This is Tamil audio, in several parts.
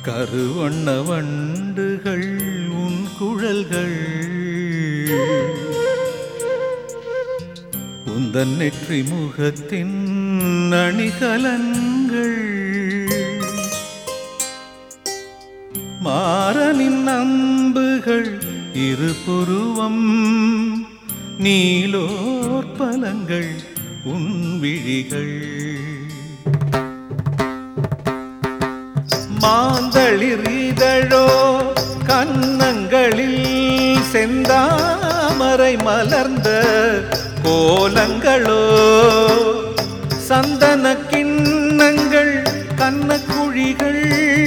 கருவண்ண வண்டுகள் உன் குழல்கள் உந்தன் நெற்றி முகத்தின் அணிகலன்கள் மாறனின் அம்புகள் இரு புருவம் நீலோற்பலங்கள் உன் விழிகள் மாந்தளிர் இதழோ கன்னங்களில் செந்தாமரை மலர்ந்த கோலங்களோ சந்தன கிண்ணங்கள் கண்ணக்குழிகள்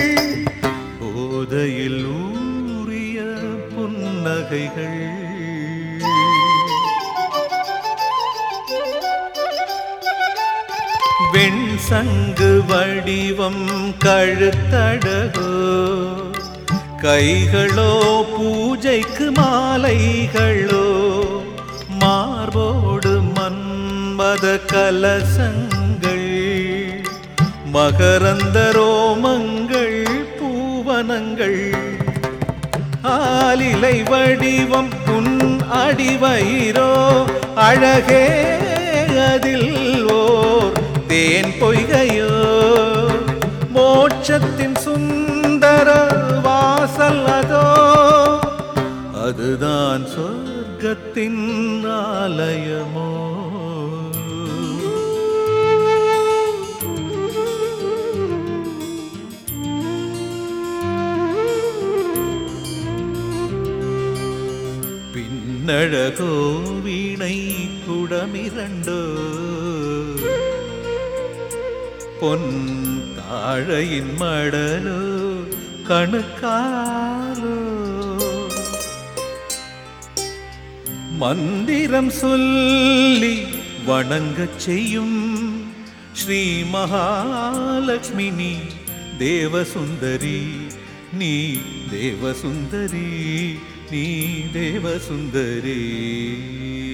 போதையில் ஊறிய புன்னகைகள் வெண் சங்கு வடிவம் கழுத்தடகோ கைகளோ பூஜைக்கு மாலைகளோ மார்போடு மன்மத கலசங்கள் மகரந்த ரோமங்கள் பூவனங்கள் ஆலிலை வடிவம் உன் அடிவயிரோ அழகே அதில் ஓர் தேன் பொய்கையோ மோட்சத்தின் சுந்தர வாசல் அதோ அதுதான் சொர்க்கத்தின் ஆலயமோ பின்னழகோ வீணை குடமிரண்டோ பொன் தாழையின் மடலோ கணுக்காலோ மந்திரம் சொல்லி வணங்கச் செய்யும் ஸ்ரீ மகாலட்சுமி நீ தேவசுந்தரி நீ தேவசுந்தரி நீ தேவசுந்தரி